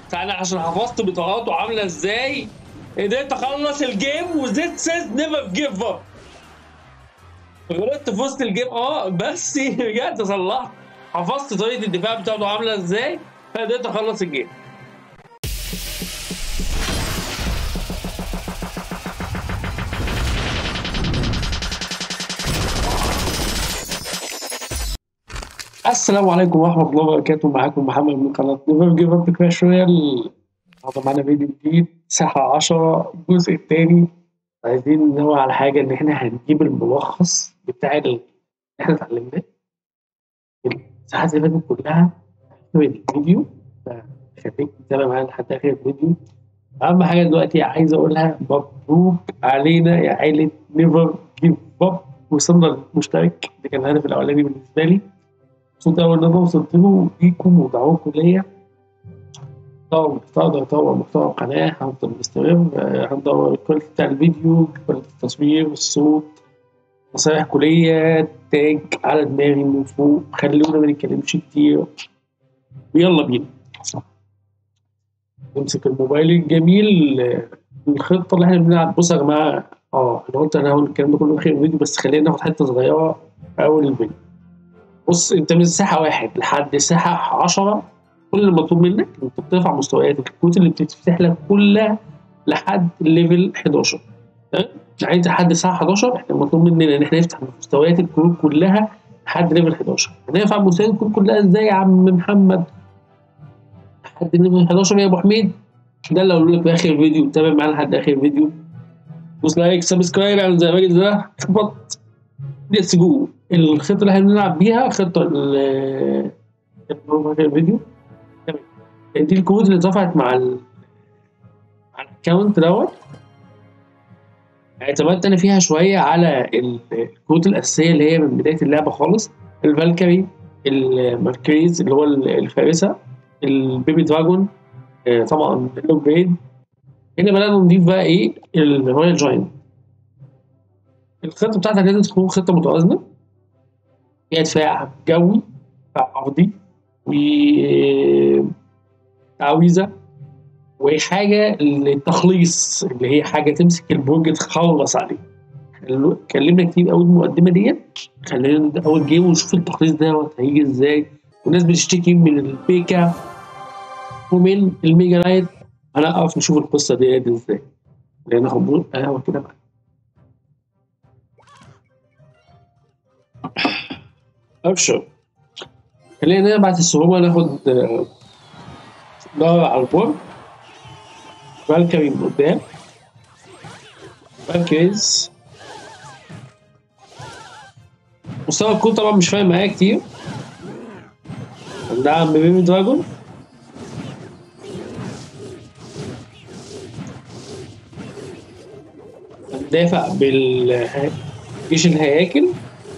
فانا عشان حفظت بطاقاته عامله ازاي قدرت اخلص الجيم وزيت سيز نيفر جيف اب غلطت في وسط الجيم اه بس رجعت صلحت حفظت طريقه الدفاع بتاعته عامله ازاي فقدرت اخلص الجيم السلام عليكم ورحمة الله وبركاته معاكم محمد من قناة نيفر جيف اب كراش رويال النهارده معانا فيديو جديد ساحة 10 الجزء التاني عايزين ندور على حاجة إن إحنا هنجيب الملخص بتاع اللي إحنا اتعلمناه الساحات اللي فاتت كلها في الفيديو فخليك تتابع معانا لحد آخر الفيديو أهم حاجة دلوقتي عايز أقولها مبروك علينا يا عيلة نيفر جيف اب وصلنا للمشترك ده كان الهدف الأولاني بالنسبة لي مبسوط أوي إن أنا وصلت له ليكم ودعوكم ليا طبعا تقدر تطور محتوى القناة هنفضل مستمر آه، هندور الكواليتي بتاع الفيديو كواليتي التصوير الصوت نصايح كلية تاج على دماغي من فوق خلونا ما نتكلمش كتير ويلا بينا نمسك الموبايل الجميل آه، الخطة اللي احنا بنلعب بصوا يا جماعة اه انا قلت انا هقول الكلام ده كله في اخر الفيديو بس خلينا ناخد حتة صغيرة في اول الفيديو بص انت من ساحة واحد لحد ساحة عشرة كل اللي مطلوب منك انت بترفع مستوياتك الكروت اللي بتتفتح لك كلها لحد ليفل 11 تمام يعني انت لحد الساعه 11 احنا مطلوب مننا ان احنا نفتح مستويات الكروت كلها لحد ليفل 11 هنرفع مستويات الكروت كلها ازاي يا عم محمد لحد ليفل 11 يا ابو حميد ده اللي هقوله لك في اخر الفيديو تابع معانا لحد اخر الفيديو دوس لايك سبسكرايب اعمل زي الراجل ده اخبط ليتس جو الخطه اللي احنا بنلعب بيها خطه ال- في الفيديو تمام دي الكود اللي اترفعت مع ال مع الاكونت دوت اعتمدت انا فيها شويه على ال- الكروت الاساسيه اللي هي من بدايه اللعبه خالص الفالكري الماركريز اللي هو ال- الفارسه البيبي دراجون آه، طبعا اللوك جريد هنا بدأنا نضيف بقى ايه الرويال جاينت الخطه بتاعتك لازم تكون خطه متوازنه فيها دفاع جوي دفاع ارضي و تعويذه وحاجه للتخليص اللي هي حاجه تمسك البرج تخلص عليه حلو؟ اتكلمنا كتير قوي المقدمه ديت خلينا نبدا اول جيم ونشوف التخليص ده هيجي ازاي والناس بتشتكي من البيكا ومن الميجا نايت هنقف نشوف القصه ديت ازاي لان ناخد قهوه كده بقى ابشر خلينا نبعت الصعوبة ناخد آه، دورة على البورد فالكري من قدام فالكريز مستوى الكود طبعا مش فاهم معايا كتير ندعم بيبي دراجون ندافع بالجيش الهياكل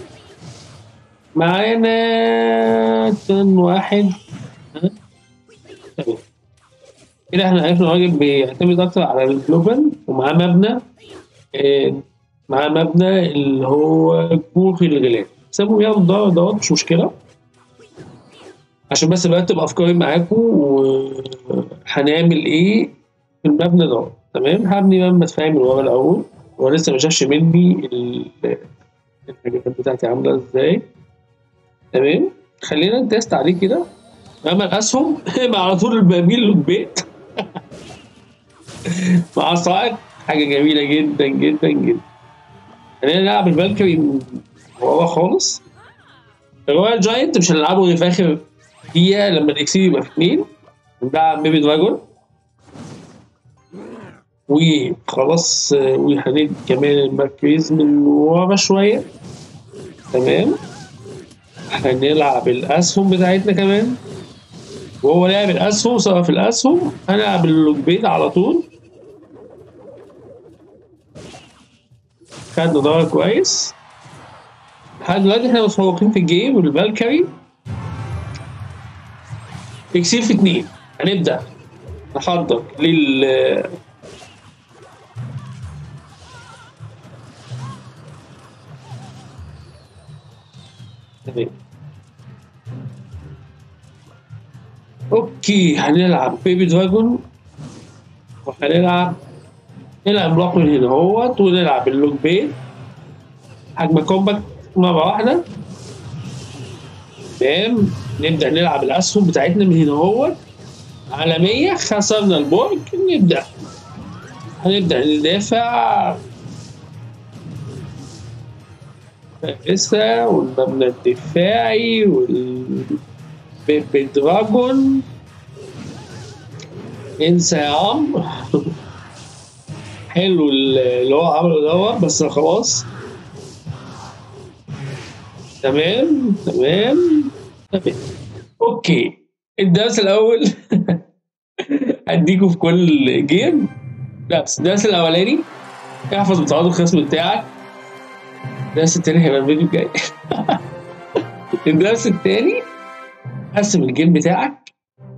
معانا تن واحد ها؟ تمام كده احنا عرفنا الراجل بيعتمد اكتر على الجلوبال ومعاه مبنى آه، معاه مبنى اللي هو كوخ الغلال سيبهم ياخدوا الدور دوت مش مشكلة عشان بس برتب افكاري معاكم وهنعمل ايه في المبنى دوت تمام هبني مبنى دفاعي من ورا الاول هو لسه ما شافش مني ال- الحاجات بتاعتي عاملة ازاي تمام خلينا نتست عليه كده اما الاسهم مع على طول البابيل للبيت مع صاعد حاجه جميله جدا جدا جدا خلينا نلعب الفالكري من ورا خالص الرويال جاينت مش هنلعبه غير في اخر دقيقه لما الاكسير يبقى في اتنين ندعم بيبي دراجون وخلاص آه، وهندي كمان المركز من ورا شويه تمام هنلعب الاسهم بتاعتنا كمان وهو لعب الاسهم سواء في الاسهم هنلعب اللوكبيت على طول خدنا دور كويس لحد دلوقتي احنا متفوقين في الجيم والفالكري اكسير في اتنين هنبدأ نحضر لل تمام اوكي هنلعب بيبي دراجون وهنلعب نلعب عملاق من هنا اهوت ونلعب اللوك بين هجمة كومباكت مرة واحدة تمام نبدأ نلعب الأسهم بتاعتنا من هنا اهوت على 100 خسرنا البرج نبدأ هنبدأ ندافع لسه والمبنى الدفاعي والبيبي دراجون انسى يا عم حلو اللي هو عمله دوت بس خلاص تمام تمام تمام اوكي الدرس الاول هديكوا في كل جيم بس الدرس الاولاني احفظ بطاقات الخصم بتاعك الدرس التاني هيبقى الفيديو الجاي الدرس التاني قسم الجيم بتاعك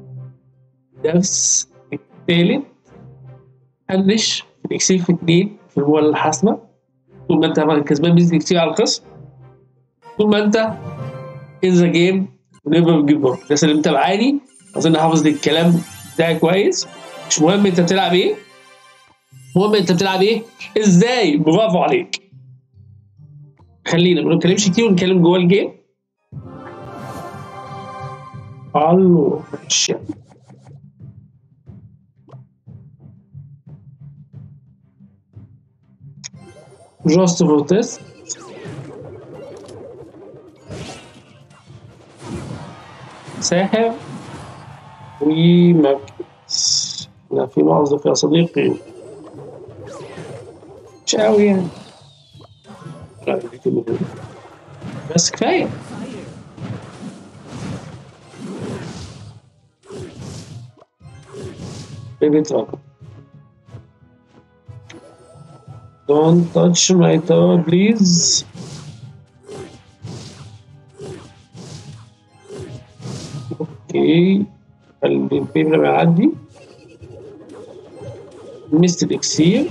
الدرس التالت فنش في الاكسل في اتنين في المباراة الحاسمة طول ما انت كسبان بنسبة كتير على الخصم طول ما انت in the game never give up الناس اللي متابعاني اظن حافظ الكلام بتاعي كويس مش مهم انت بتلعب ايه المهم انت بتلعب ايه ازاي برافو عليك خلينا ما نتكلمش كتير ونتكلم جوه الجيم الو ماشي just for test ساحر ومركز لا في معظف يا صديقي مش قوي يعني لا دي كله كده. بس كفايه بيبي دراجون Don't touch my tower please اوكي خلي البيبي لما يعدي مست الاكسير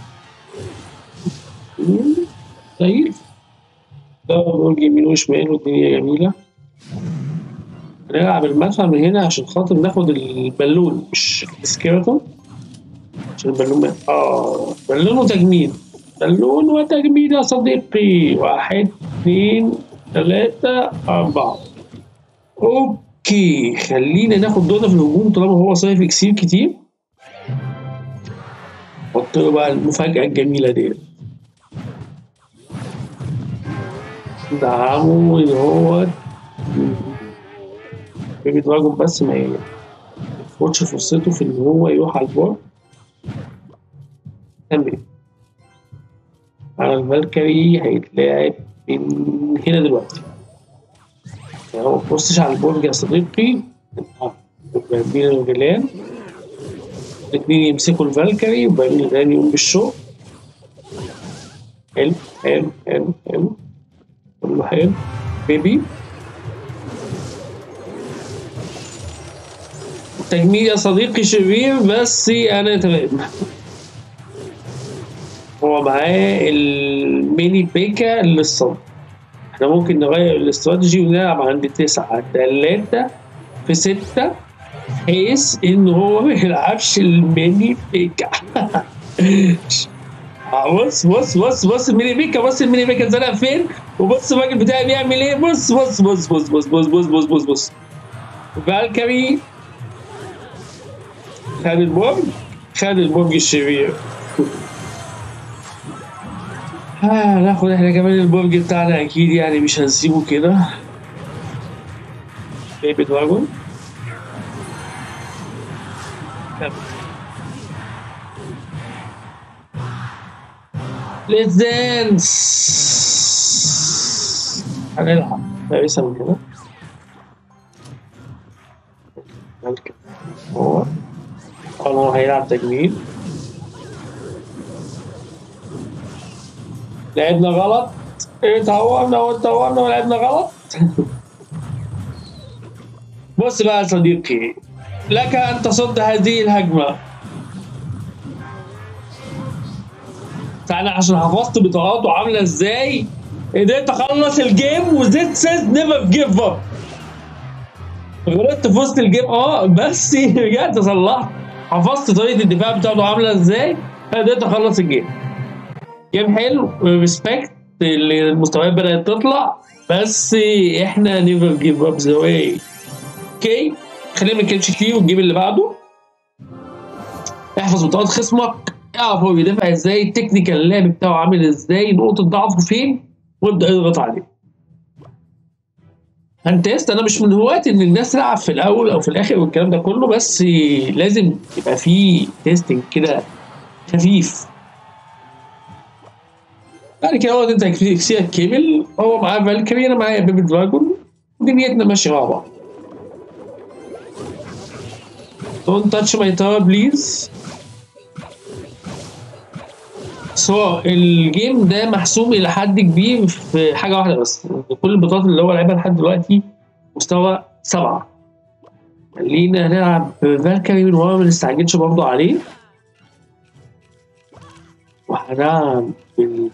طيب ده برج يمين وشمال والدنيا جميلة هنلعب المدفع من هنا عشان خاطر ناخد البالون مش السكيلتون عشان البالون ما... اه بالون وتجميد بالون وتجميد يا صديقي واحد اثنين ثلاثة أربعة أوكي خلينا ناخد دورنا في الهجوم طالما هو صايف كتير كتير حط له بقى المفاجأة الجميلة ديت دعمه ان هو بيبي دراجون بس ما ياخدش فرصته في ان هو يروح على البورد تمام على الفالكري هيتلاعب من هنا دلوقتي يعني هو مبصش على البورد يا صديقي بين الغيلان الاتنين يمسكوا الفالكري وبعدين الغيلان يقوم بالشغل حلو حلو حلو حلو كله حلو بيبي تجميل يا صديقي شرير بس انا تمام هو معاه الميني بيكا للصد احنا ممكن نغير الاستراتيجي ونلعب عند تسعة تلاتة في ستة بحيث ان هو ما يلعبش الميني بيكا بص بص بص بص الميني بيكا بص الميني بيكا اتزنق فين وبص الراجل بتاعي بيعمل ايه بص بص بص بص بص بص بص بص بص بص فالكري خد البرج خد البرج الشرير آه ناخد احنا كمان البرج بتاعنا اكيد يعني مش هنسيبه كده بيبي دراجون ليتس دانس هنلعب لسه من كده ممكن هو هو هيلعب تجميل لعبنا غلط اتهورنا واتهورنا ولعبنا غلط بص بقى يا صديقي لك ان تصد هذه الهجمه تعالى عشان حفظت بطاقاته عامله ازاي قدرت اخلص الجيم وزيت سيز نيفر جيف اب غلطت في وسط الجيم اه بس رجعت صلحت حفظت طريقه الدفاع بتاعته عامله ازاي قدرت اخلص الجيم جيم حلو ريسبكت المستويات بدات تطلع بس احنا نيفر جيف اب ذا واي اوكي خلينا ما نتكلمش كتير والجيم اللي بعده احفظ بطاقات خصمك اعرف هو بيدافع ازاي التكنيكال اللعب بتاعه عامل ازاي نقطه ضعفه فين وابدا اضغط عليه هنتست انا مش من هواة ان الناس تلعب في الاول او في الاخر والكلام ده كله بس لازم يبقى في تيستنج كده خفيف بعد كده هو انت كسيرك كيبل هو معاه فالكري انا معايا بيبي دراجون دنيتنا ماشيه مع بعض Don't touch my tower please سو الجيم ده محسوم الى حد كبير في حاجه واحده بس كل البطولات اللي هو لعبها لحد دلوقتي مستوى سبعه خلينا نلعب فالكري من ورا ما نستعجلش برضه عليه وهنلعب بال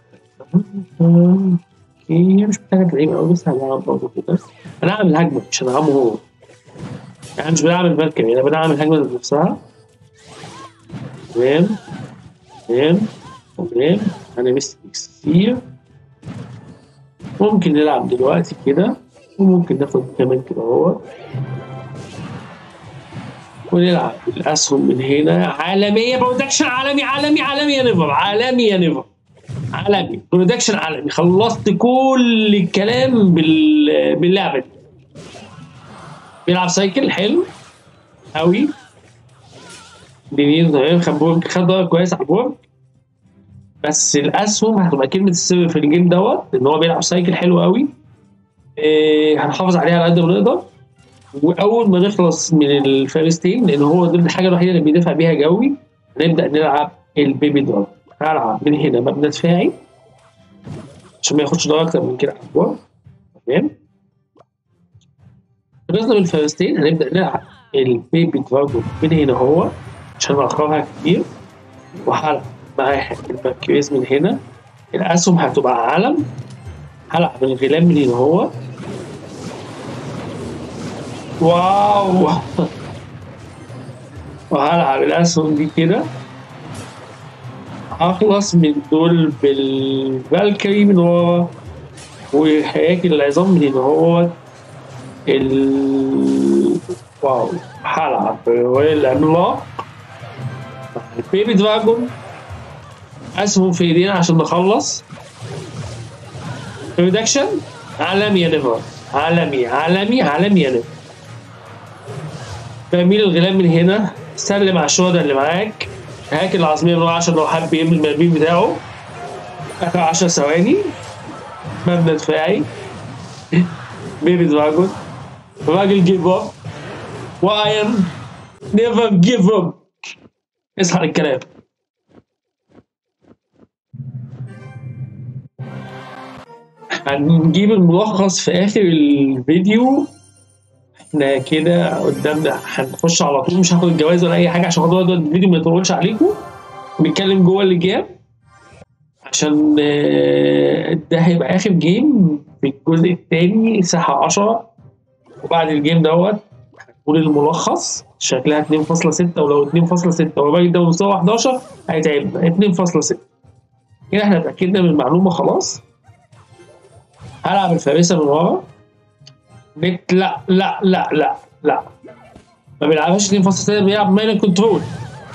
اوكي مش محتاجه تدريب قوي بس هنلعب برضه كده هنلعب الهجمه مش هنلعبه هو يعني مش بلعب الفالكري انا بلعب الهجمه ذات نفسها تمام تمام تمام انا مست كتير ممكن نلعب دلوقتي كده وممكن ناخد كمان كده اهو ونلعب الاسهم من هنا عالميه برودكشن عالمي عالمي عالمي يا نيفر عالمي يا نيفر عالمي برودكشن عالمي خلصت كل الكلام بال... باللعبه دي بيلعب سايكل حلو قوي دنيا تمام خد بورج خد ضرب كويس على البورج بس الاسهم هتبقى كلمه السر في الجيم دوت ان هو بيلعب سايكل حلو قوي إيه هنحافظ عليها على قد ما نقدر واول ما نخلص من الفارستين لان هو دول الحاجه الوحيده اللي بيدافع بيها جوي هنبدا نلعب البيبي دراج هلعب من هنا مبنى دفاعي عشان ما ياخدش ضرر اكتر من كده على البورد تمام خلصنا من الفارستين هنبدا نلعب البيبي دراجون من هنا هو عشان اخرها كتير وهلعب معاها المركز من هنا الاسهم هتبقى علم هلعب الغلام من هنا هو واو وهلعب الاسهم دي كده هخلص من دول بالفالكري من ورا وهياكل العظام من هنا هو ال واو هلعب العملاق البيبي دراجون اسهم في ايدينا عشان نخلص ريدكشن عالمي يا نيفر عالمي عالمي عالمي يا نيفر تأمين الغلام من هنا سلم على الشهداء اللي معاك هاكل العظمية من ورا عشان لو حب يعمل المرمين بتاعه آخر 10 ثواني مبنى دفاعي بيبي دراجون راجل جيف اب واي ام نيفر جيف اب اصحى الكلام هنجيب الملخص في اخر الفيديو احنا كده قدامنا هنخش على طول مش هاخد الجوائز ولا اي حاجه عشان موضوع ده الفيديو ما يطولش عليكم نتكلم جوه اللجام عشان آه، ده هيبقى اخر جيم في الجزء الثاني ساحه 10 وبعد الجيم دوت هنقول الملخص شكلها 2.6 ولو 2.6 والراجل ده مستوى 11 هيتعبنا 2.6 كده احنا اتاكدنا من المعلومه خلاص هلعب الفارسه من ورا بيت لا لا لا لا لا ما بيلعبهاش 2.6 بيلعب ماين كنترول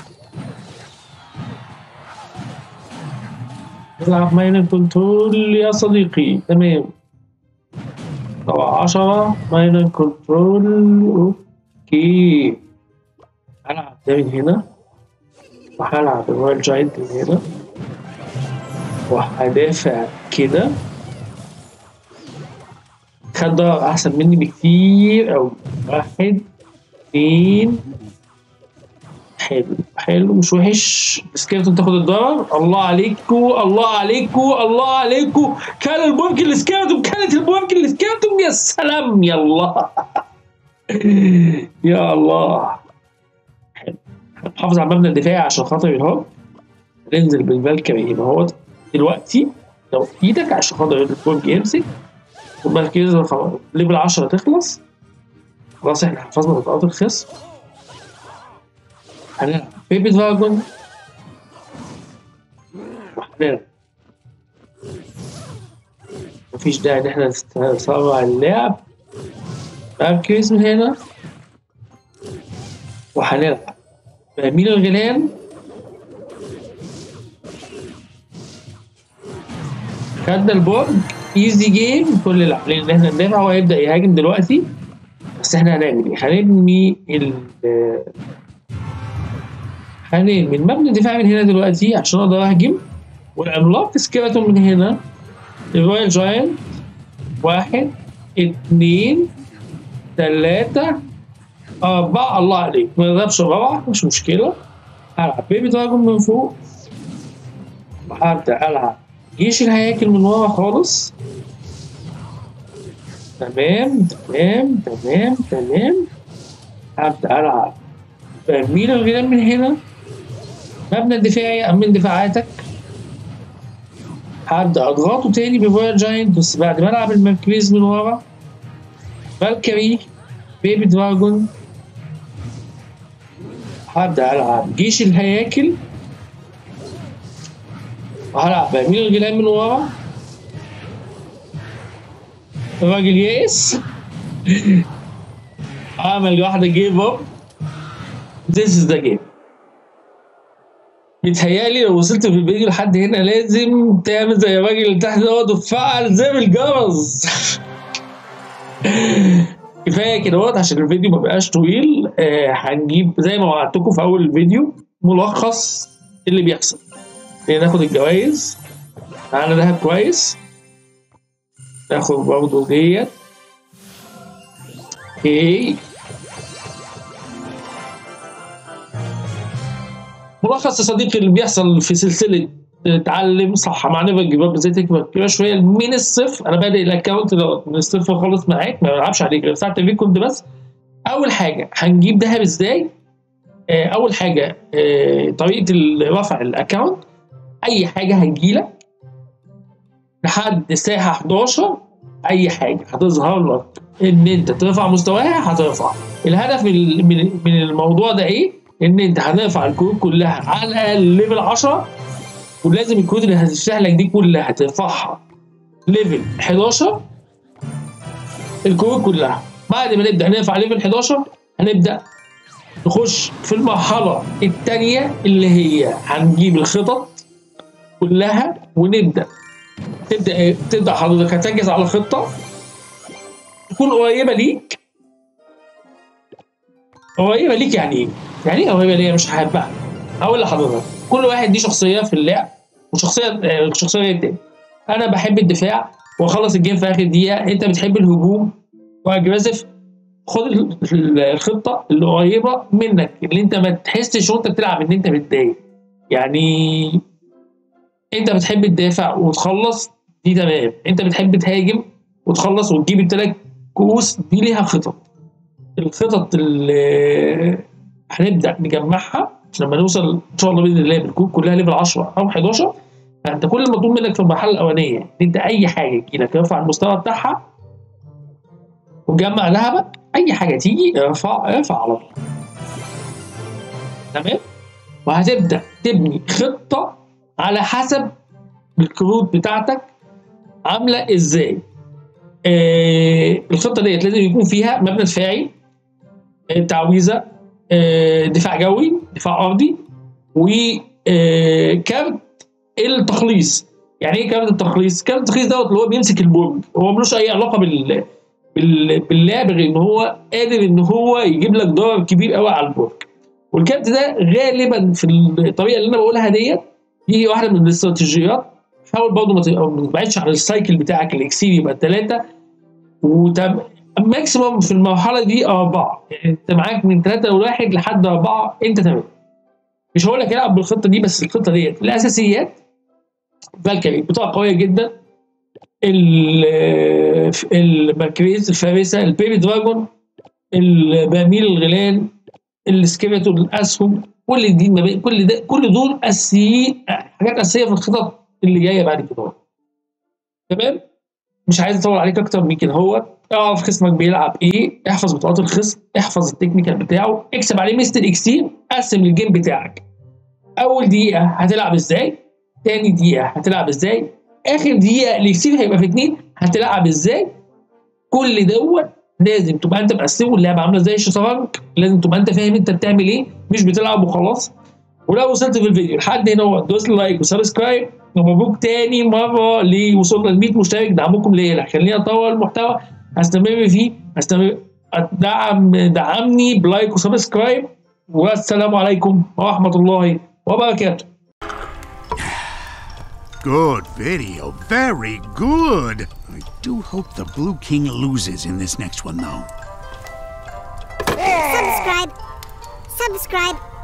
بيلعب ماين كنترول يا صديقي تمام طبعا 10 ماين كنترول اوكي هلعب ده من هنا وهلعب الرويال جاينت من هنا وهدافع كده خد ضرر احسن مني بكتير او واحد اتنين حلو حلو مش وحش سكيلتون تاخد الضرر الله عليكو الله عليكو الله عليكو كان البومك السكيلتون كانت البومك السكيلتون يا سلام يا الله يا الله حلو حافظ على المبنى الدفاعي عشان خاطر الهوب ننزل بالفالكري يبقى هو دلوقتي لو في ايدك عشان خاطر البومك يمسك والمركز ليفل 10 تخلص خلاص احنا حفظنا نقاط الخصم هنلعب بيبي دراجون وهنلعب مفيش داعي ان احنا نسرع اللعب مركز من هنا وهنلعب مين الغيلان خدنا البورج ايزي جيم كل اللي علينا ان احنا ندافع هو هيبدا يهاجم دلوقتي بس احنا هنعمل ايه؟ هنرمي ال هنرمي المبنى الدفاعي من هنا دلوقتي عشان اقدر اهجم والعملاق سكيلتون من هنا الرويال جاينت واحد اتنين تلاتة أربعة الله عليك ما نضربش الرابعة مش مشكلة هلعب بيبي دراجون من فوق وهبدأ ألعب جيش الهياكل من ورا خالص تمام تمام تمام تمام هبدأ ألعب مين الغلام من هنا مبنى الدفاعي أمن دفاعاتك هبدأ أضغطه تاني بفويل جاينت بس بعد ما ألعب المركز من ورا فالكري بيبي دراجون هبدأ ألعب جيش الهياكل وهلعب مين الغلام من ورا الراجل يائس عمل واحدة جيف اب This is the game متهيألي لو وصلت في الفيديو لحد هنا لازم تعمل زي الراجل اللي تحت دوت وتفعل زي الجرس كفايه كده وقت عشان الفيديو ما بقاش طويل آه هنجيب زي ما وعدتكم في اول الفيديو ملخص اللي بيحصل ناخد الجوائز معانا دهب كويس ناخد برضه ديت اوكي ملخص يا صديقي اللي بيحصل في سلسله اتعلم صح مع نيفر جيف اب ازاي تكبر كده شويه من الصفر انا بادئ الاكونت من الصفر خالص معاك ما بلعبش عليك غير ساعه الفيديو كنت بس اول حاجه هنجيب ذهب ازاي اول حاجه طريقه رفع الاكونت اي حاجه هتجيلك لحد الساعه 11 اي حاجه هتظهر لك ان انت ترفع مستواها هترفع الهدف من من الموضوع ده ايه ان انت هنرفع الكروت كلها على الاقل ليفل 10 ولازم الكروت اللي هتفتح لك دي كلها ترفعها ليفل 11 الكروت كلها بعد ما نبدا نرفع ليفل 11 هنبدا نخش في المرحله الثانيه اللي هي هنجيب الخطط كلها ونبدا تبدا تبدا حضرتك هتركز على خطه تكون قريبه ليك قريبه ليك يعني ايه؟ يعني ايه قريبه ليا مش هحبها هقول لحضرتك كل واحد دي شخصيه في اللعب وشخصيه شخصيه غير التاني انا بحب الدفاع واخلص الجيم في اخر دقيقه انت بتحب الهجوم واجريسيف خد الخطه اللي قريبه منك اللي انت ما تحسش وانت بتلعب ان انت متضايق يعني انت بتحب تدافع وتخلص دي تمام انت بتحب تهاجم وتخلص وتجيب التلات كؤوس دي ليها خطط الخطط اللي هنبدا نجمعها لما نوصل ان شاء الله باذن الله بالكود كلها ليفل 10 او 11 فانت كل المطلوب منك في المرحله الاولانيه ان انت اي حاجه تجيلك ارفع المستوى بتاعها وتجمع ذهبك اي حاجه تيجي ارفع ارفع على طول تمام وهتبدا تبني خطه على حسب الكروت بتاعتك عامله ازاي آه الخطه ديت لازم يكون فيها مبنى دفاعي آه تعويذه آه دفاع جوي دفاع ارضي وكارت التخليص يعني ايه كارت التخليص؟ كارت التخليص دوت اللي هو بيمسك البرج هو ملوش اي علاقه بال باللعب غير ان هو قادر ان هو يجيب لك ضرر كبير قوي على البرج والكارت ده غالبا في الطريقه اللي انا بقولها ديت دي واحده من الاستراتيجيات حاول برضه ما تبعدش عن السايكل بتاعك الاكسير يبقى ثلاثه وتم ماكسيموم في المرحله دي اربعه يعني انت معاك من ثلاثه لواحد لحد اربعه انت تمام مش هقول لك العب بالخطه دي بس الخطه ديت الاساسيات فالكري بطاقه قويه جدا المركريز الفارسه البيبي دراجون البراميل الغيلان السكيلتو الاسهم كل دي ما بين كل ده كل دول اساسيين حاجات اساسيه في الخطط اللي جايه بعد كده تمام مش عايز اطول عليك اكتر من كده هو اعرف خصمك بيلعب ايه احفظ بطاقات الخصم احفظ التكنيكال بتاعه اكسب عليه مستر اكسير قسم الجيم بتاعك اول دقيقه هتلعب ازاي تاني دقيقه هتلعب ازاي اخر دقيقه الاكسير هيبقى في اتنين هتلعب ازاي كل دوت لازم تبقى انت مقسمه اللعبه عامله زي الشطرنج لازم تبقى انت فاهم انت بتعمل ايه مش بتلعب وخلاص ولو وصلت في الفيديو لحد هنا دوس لايك وسبسكرايب ومبروك تاني مره لوصولنا ل 100 مشترك دعمكم ليا خليني اطور المحتوى هستمر فيه هستمر دعم دعمني بلايك وسبسكرايب والسلام عليكم ورحمه الله وبركاته Good video. Very good. I do hope the Blue King loses in this next one, though. Subscribe. Subscribe.